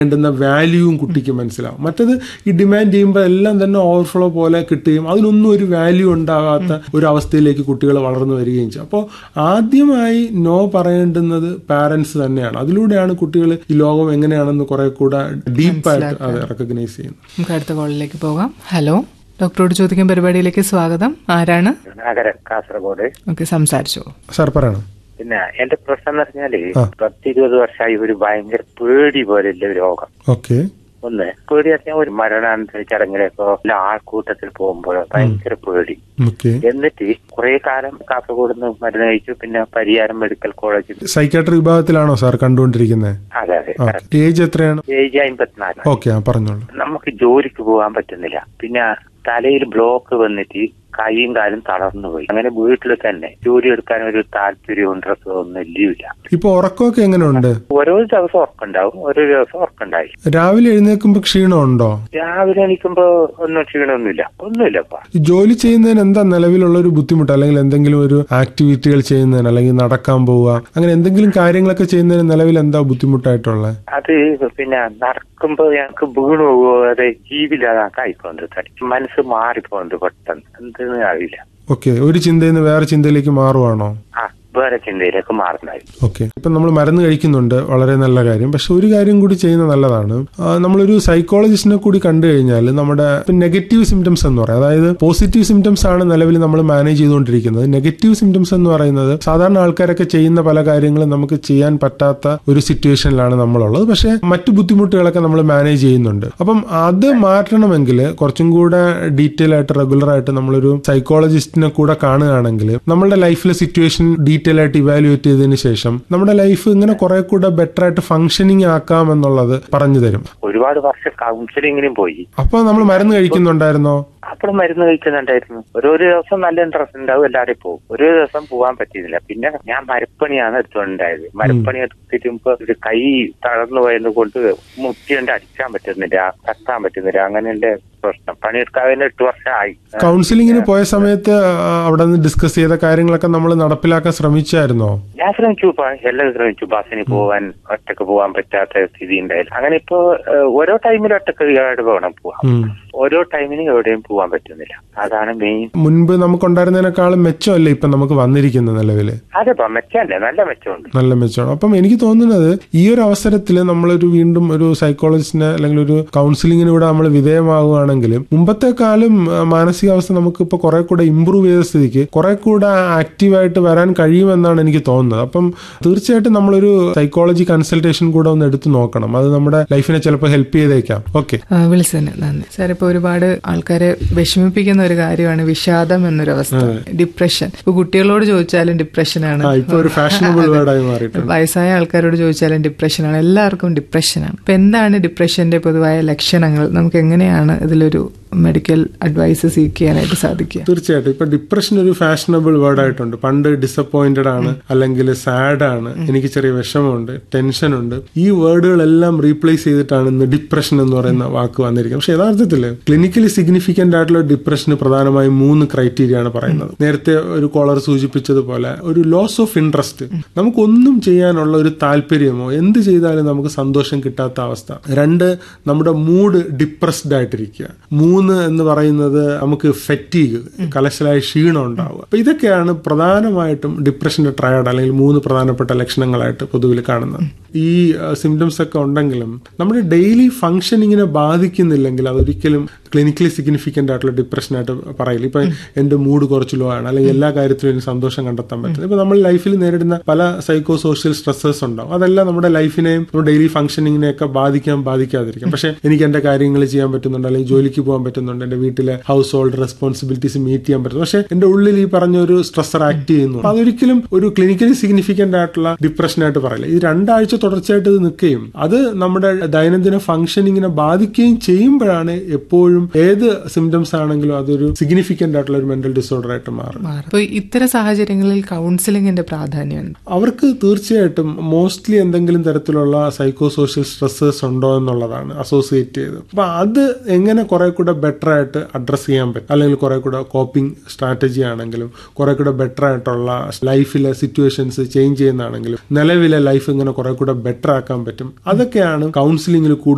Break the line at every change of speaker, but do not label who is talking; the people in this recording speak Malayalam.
വേണ്ടുന്ന വാല്യൂവും കുട്ടിക്ക് മനസ്സിലാവും മറ്റത് ഈ ഡിമാൻഡ് ചെയ്യുമ്പോൾ എല്ലാം തന്നെ ഓവർഫ്ലോ പോലെ കിട്ടുകയും അതിനൊന്നും ഒരു വാല്യൂ ഉണ്ടാകാത്ത ഒരു അവസ്ഥയിലേക്ക് കുട്ടികൾ വളർന്നു വരികയും ചെയ്യും അപ്പോൾ ആദ്യമായി നോ പറയേണ്ടുന്നത് പാരന്റ്സ് തന്നെയാണ് അതിലൂടെയാണ് കുട്ടികൾ ഈ ലോകം എങ്ങനെയാണെന്ന് കുറെ കൂടെ ഡീപ്പായിട്ട് അത് റെക്കഗ്നൈസ് ചെയ്യുന്നത്
നമുക്ക് അടുത്ത കോളിലേക്ക് പോകാം ഹലോ ഡോക്ടറോട് ചോദിക്കാൻ പരിപാടിയിലേക്ക് സ്വാഗതം ആരാണ്
നഗരം കാസർഗോഡ്
ഓക്കെ സംസാരിച്ചോ
സാർ പറയണം
പിന്നെ എന്റെ പ്രശ്നം എന്ന് പറഞ്ഞാല്
ആ.
പത്തിരുപത് വർഷമായി ഒരു ഭയങ്കര പേടി പോലെയുള്ള ഒരു രോഗം
ഓക്കെ
ഒന്ന് പേടി പറഞ്ഞാൽ ഒരു മരണാനന്തര ചടങ്ങിലേക്കോ അല്ല ആൾക്കൂട്ടത്തിൽ പോകുമ്പോഴോ ഭയങ്കര പേടി
ഓക്കെ
എന്നിട്ട് കുറെ കാലം കാസർഗോഡ് നിന്ന് മരുന്ന് കഴിച്ചു പിന്നെ പരിയാരം മെഡിക്കൽ കോളേജിൽ
സൈക്കാട്രി വിഭാഗത്തിലാണോ സാർ കണ്ടുകൊണ്ടിരിക്കുന്നത്
അതെ അതെ
ഏജ് എത്രയാണ്
ഏജ് അമ്പത്തിനാല്
ഓക്കെ ആ പറഞ്ഞോളൂ
നമുക്ക് ജോലിക്ക് പോകാൻ പറ്റുന്നില്ല പിന്നെ തലയിൽ ബ്ലോക്ക് വന്നിട്ട് കൈയും കാലും തളർന്നു പോയി അങ്ങനെ വീട്ടിൽ തന്നെ ജോലി എടുക്കാൻ ഒരു താല്പര്യവും ഡ്രസ്സോ ഒന്നും ഇല്ല
ഇപ്പൊ ഉറക്കമൊക്കെ എങ്ങനെയുണ്ട്
ഓരോ ദിവസം ഉറക്കുണ്ടാവും ഓരോ ദിവസം ഉറക്കുണ്ടായി
രാവിലെ എഴുന്നേൽക്കുമ്പോ ക്ഷീണമുണ്ടോ
രാവിലെ എണീക്കുമ്പോ ഒന്നും ക്ഷീണമൊന്നുമില്ല ഒന്നുമില്ലപ്പാ
ഈ ജോലി ചെയ്യുന്നതിന് എന്താ നിലവിലുള്ള ഒരു ബുദ്ധിമുട്ട് അല്ലെങ്കിൽ എന്തെങ്കിലും ഒരു ആക്ടിവിറ്റികൾ ചെയ്യുന്നതിന് അല്ലെങ്കിൽ നടക്കാൻ പോവുക അങ്ങനെ എന്തെങ്കിലും കാര്യങ്ങളൊക്കെ ചെയ്യുന്നതിന് നിലവിൽ എന്താ ബുദ്ധിമുട്ടായിട്ടുള്ളത്
അത് പിന്നെ നടക്കുമ്പോ ഞങ്ങൾക്ക് വീണു പോവോ അതെ ജീവില്ലാതാക്കാൻ ആയിപ്പോണ്ട് തടി മനസ്സ് മാറിപ്പോണ്ട് പെട്ടെന്ന് എന്തെന്ന് അറിയില്ല
ഓക്കെ ഒരു ചിന്തയിൽ നിന്ന് വേറെ ചിന്തയിലേക്ക് മാറുവാണോ
ആ വേറെ ചിന്തയിലേക്ക് മാറുന്നായി
ഓക്കെ ഇപ്പൊ നമ്മൾ മരുന്ന് കഴിക്കുന്നുണ്ട് വളരെ നല്ല കാര്യം പക്ഷെ ഒരു കാര്യം കൂടി ചെയ്യുന്നത് നല്ലതാണ് ആ, നമ്മളൊരു സൈക്കോളജിസ്റ്റിനെ കൂടി കണ്ടു കഴിഞ്ഞാൽ നമ്മുടെ നെഗറ്റീവ് സിംറ്റംസ് എന്ന് പറയാം അതായത് പോസിറ്റീവ് സിംറ്റംസ് ആണ് നിലവിൽ നമ്മൾ മാനേജ് ചെയ്തുകൊണ്ടിരിക്കുന്നത് നെഗറ്റീവ് സിംറ്റംസ് എന്ന് പറയുന്നത് സാധാരണ ആൾക്കാരൊക്കെ ചെയ്യുന്ന പല കാര്യങ്ങളും നമുക്ക് ചെയ്യാൻ പറ്റാത്ത ഒരു സിറ്റുവേഷനിലാണ് നമ്മളുള്ളത് പക്ഷെ മറ്റു ബുദ്ധിമുട്ടുകളൊക്കെ നമ്മൾ മാനേജ് ചെയ്യുന്നുണ്ട് അപ്പം അത് മാറ്റണമെങ്കിൽ കുറച്ചും കൂടെ ഡീറ്റെയിൽ ആയിട്ട് റെഗുലർ ആയിട്ട് നമ്മളൊരു സൈക്കോളജിസ്റ്റിനെ കൂടെ കാണുകയാണെങ്കിൽ നമ്മളുടെ ലൈഫിലെ സിറ്റുവേഷൻ ഡീറ്റെയിൽ ആയിട്ട് ഇവാലുവേറ്റ് ചെയ്തതിന് ശേഷം നമ്മുടെ ലൈഫ് ഇങ്ങനെ കുറെ കൂടെ ബെറ്റർ ആയിട്ട് ഫങ്ഷനിങ് ആക്കാം എന്നുള്ളത് പറഞ്ഞു തരും
ഒരുപാട് വർഷം കൗൺസിലിങ്ങിനും പോയി
അപ്പൊ നമ്മൾ മരുന്ന് കഴിക്കുന്നുണ്ടായിരുന്നോ
അപ്പോൾ മരുന്ന് കഴിക്കുന്നുണ്ടായിരുന്നു ഓരോ ദിവസം നല്ല ഇൻട്രസ്റ്റ് ഉണ്ടാവും എല്ലാവരും പോകും ഒരു ദിവസം പോകാൻ പറ്റിയില്ല പിന്നെ ഞാൻ മരപ്പണിയാണ് എടുത്തുകൊണ്ടായത് മരപ്പണി എടുത്തിട്ടുമ്പോ ഒരു കൈ തളർന്നു പോയത് കൊണ്ട് മുട്ടിയുണ്ട് അടിക്കാൻ പറ്റുന്നില്ല കത്താൻ പറ്റുന്നില്ല അങ്ങനെ എന്റെ പ്രശ്നം പണിയെടുക്കാതെ എട്ട് വർഷമായി
കൗൺസിലിങ്ങിന് പോയ സമയത്ത് ആ, അവിടെ നിന്ന് ഡിസ്കസ് ചെയ്ത കാര്യങ്ങളൊക്കെ നമ്മൾ നടപ്പിലാക്കാൻ ശ്രമിച്ചായിരുന്നോ
ഞാൻ ശ്രമിച്ചു ഇപ്പൊ എല്ലാം ശ്രമിച്ചു ബസ്സിന് പോവാൻ ഒറ്റക്ക് പോവാൻ പറ്റാത്ത സ്ഥിതി ഉണ്ടായില്ല അങ്ങനെ ഇപ്പോ ഏഹ്, ഓരോ ടൈമിലും ഒറ്റക്ക് എവിടെ വേണം പോവാം
ഉം.
ഓരോ ടൈമിനും എവിടെയും പോവാൻ പറ്റുന്നില്ല അതാണ് മെയിൻ
മുൻപ് നമുക്കുണ്ടായിരുന്നതിനേക്കാളും മെച്ചമല്ലേ ഇപ്പൊ നമുക്ക് വന്നിരിക്കുന്ന നിലവില്
അതെപ്പോ മെച്ചല്ലേ നല്ല മെച്ചമുണ്ട്
നല്ല മെച്ചമാണ് അപ്പം എനിക്ക് തോന്നുന്നത് ഈ ഒരു അവസരത്തിൽ നമ്മളൊരു വീണ്ടും ഒരു സൈക്കോളജിസ്റ്റിനെ അല്ലെങ്കിൽ ഒരു കൗൺസിലിങ്ങിന് ഇവിടെ നമ്മൾ വിധേയമാവുകയാണെങ്കിൽ മുമ്പത്തെക്കാളും ആ, മാനസികാവസ്ഥ നമുക്ക് ഇപ്പൊ കുറെ കൂടെ ഇമ്പ്രൂവ് ചെയ്ത സ്ഥിതിക്ക് കുറെ കൂടെ ആക്റ്റീവായിട്ട് വരാൻ കഴിയുമെന്നാണ് എനിക്ക് തോന്നുന്നത് അപ്പം തീർച്ചയായിട്ടും നമ്മളൊരു സൈക്കോളജി കൺസൾട്ടേഷൻ കൂടെ ഒന്ന് എടുത്തു നോക്കണം അത് നമ്മുടെ ലൈഫിനെ ചിലപ്പോൾ ഹെൽപ്പ് ചെയ്തേക്കാം ഓക്കെ
ആ, വിളിച്ചതിന് നന്ദി സാർ ഇപ്പൊ ഒരുപാട് ആൾക്കാരെ വിഷമിപ്പിക്കുന്ന ഒരു കാര്യമാണ് വിഷാദം എന്നൊരു അവസ്ഥ ഡിപ്രഷൻ ഇപ്പൊ കുട്ടികളോട് ചോദിച്ചാലും ഡിപ്രഷനാണ്
ഇപ്പൊ ഒരു ഫാഷനബിൾ വേർഡായി മാറിയിട്ടുണ്ട്
വയസ്സായ ആൾക്കാരോട് ചോദിച്ചാലും ഡിപ്രഷനാണ് എല്ലാവർക്കും ഡിപ്രഷനാണ് അപ്പൊ എന്താണ് ഡിപ്രഷന്റെ പൊതുവായ ലക്ഷണങ്ങൾ നമുക്ക് എങ്ങനെയാണ് ഇതിലൊരു മെഡിക്കൽ അഡ്വൈസ് സീക്ക് ചെയ്യാനായിട്ട് സാധിക്കുക
തീർച്ചയായിട്ടും ഇപ്പൊ ഡിപ്രഷൻ ഒരു ഫാഷനബിൾ വേർഡ് ആയിട്ടുണ്ട് പണ്ട് ഡിസപ്പോയിന്റഡ് ആണ് അല്ലെങ്കിൽ സാഡ് ആണ് എനിക്ക് ചെറിയ വിഷമമുണ്ട് ടെൻഷൻ ഉണ്ട് ഈ വേർഡുകളെല്ലാം റീപ്ലേസ് ചെയ്തിട്ടാണ് ഇന്ന് ഡിപ്രഷൻ എന്ന് പറയുന്ന വാക്ക് വന്നിരിക്കുന്നത് പക്ഷെ യഥാർത്ഥത്തിൽ ക്ലിനിക്കലി സിഗ്നിഫിക്കന്റ് ആയിട്ടുള്ള ഡിപ്രഷന് പ്രധാനമായും മൂന്ന് ക്രൈറ്റീരിയ ആണ് പറയുന്നത് നേരത്തെ ഒരു കോളർ സൂചിപ്പിച്ചതുപോലെ ഒരു ലോസ് ഓഫ് ഇൻട്രസ്റ്റ് നമുക്കൊന്നും ചെയ്യാനുള്ള ഒരു താല്പര്യമോ എന്ത് ചെയ്താലും നമുക്ക് സന്തോഷം കിട്ടാത്ത അവസ്ഥ രണ്ട് നമ്മുടെ മൂഡ് ഡിപ്രസ്ഡ് ആയിട്ടിരിക്കുക മൂന്ന് എന്ന് പറയുന്നത് നമുക്ക് ഫെറ്റീഗ് കലശലായ ക്ഷീണം ഉണ്ടാവുക അപ്പൊ ഇതൊക്കെയാണ് പ്രധാനമായിട്ടും ഡിപ്രഷന്റെ ട്രയഡ് അല്ലെങ്കിൽ മൂന്ന് പ്രധാനപ്പെട്ട ലക്ഷണങ്ങളായിട്ട് പൊതുവിൽ കാണുന്നത് ഈ സിംറ്റംസ് ഒക്കെ ഉണ്ടെങ്കിലും നമ്മുടെ ഡെയിലി ഫങ്ഷനിങ്ങിനെ ബാധിക്കുന്നില്ലെങ്കിൽ അതൊരിക്കലും ക്ലിനിക്കലി സിഗ്നിഫിക്കന്റ് ആയിട്ടുള്ള ഡിപ്രഷനായിട്ട് പറയില്ല ഇപ്പൊ എന്റെ മൂഡ് കുറച്ച് ലോ ആണ് അല്ലെങ്കിൽ എല്ലാ കാര്യത്തിലും എനിക്ക് സന്തോഷം കണ്ടെത്താൻ പറ്റും ഇപ്പൊ നമ്മൾ ലൈഫിൽ നേരിടുന്ന പല സൈക്കോ സോഷ്യൽ സ്ട്രെസ്സേഴ്സ് ഉണ്ടാവും അതെല്ലാം നമ്മുടെ ലൈഫിനെയും നമ്മുടെ ഡെയിലി ഫംഗ്ഷനിങ്ങിനെയൊക്കെ ബാധിക്കാൻ ബാധിക്കാതിരിക്കും പക്ഷെ എനിക്ക് എന്റെ കാര്യങ്ങൾ ചെയ്യാൻ പറ്റുന്നുണ്ട് അല്ലെങ്കിൽ ജോലിക്ക് പോകാൻ പറ്റുന്നുണ്ട് എന്റെ വീട്ടിലെ ഹൗസ് ഹോൾഡ് റെസ്പോൺസിബിലിറ്റീസ് മീറ്റ് ചെയ്യാൻ പറ്റുന്നു പക്ഷെ എന്റെ ഉള്ളിൽ ഈ പറഞ്ഞ ഒരു സ്ട്രെസ്സർ ആക്ട് ചെയ്യുന്നു അപ്പൊ അതൊരിക്കലും ഒരു ക്ലിനിക്കലി സിഗ്നിഫിക്കന്റ് ആയിട്ടുള്ള ഡിപ്രഷനായിട്ട് പറയില്ല ഇത് രണ്ടാഴ്ച തുടർച്ചയായിട്ട് ഇത് നിൽക്കുകയും അത് നമ്മുടെ ദൈനംദിന ഫംഗ്ഷനിങ്ങിനെ ബാധിക്കുകയും ചെയ്യുമ്പോഴാണ് എപ്പോഴും ഏത് സിംറ്റംസ് ആണെങ്കിലും അതൊരു സിഗ്നിഫിക്കന്റ് ആയിട്ടുള്ള ഒരു മെന്റൽ ഡിസോർഡർ ആയിട്ട് മാറും
മാറും അപ്പൊ ഇത്തരം സാഹചര്യങ്ങളിൽ കൗൺസിലിംഗിന്റെ പ്രാധാന്യം എന്ത്?
അവർക്ക് തീർച്ചയായിട്ടും മോസ്റ്റ്ലി എന്തെങ്കിലും തരത്തിലുള്ള സൈക്കോ സോഷ്യൽ സ്ട്രെസ്സേഴ്സ് ഉണ്ടോ എന്നുള്ളതാണ് അസോസിയേറ്റ് ചെയ്ത് അപ്പൊ അത് എങ്ങനെ കുറെ കൂടെ ബെറ്റർ ആയിട്ട് അഡ്രസ് ചെയ്യാൻ പറ്റും അല്ലെങ്കിൽ കുറെ കൂടെ കോപ്പിംഗ് സ്ട്രാറ്റജി ആണെങ്കിലും കുറെ കൂടെ ബെറ്റർ ആയിട്ടുള്ള ലൈഫിലെ സിറ്റുവേഷൻസ് ചേഞ്ച് ചെയ്യുന്നതാണെങ്കിലും നിലവിലെ ലൈഫ് ഇങ്ങനെ കുറെ കൂടെ ബെറ്റർ ആക്കാൻ പറ്റും അതൊക്കെയാണ് കൗൺസിലിംഗിൽ കൂടുതൽ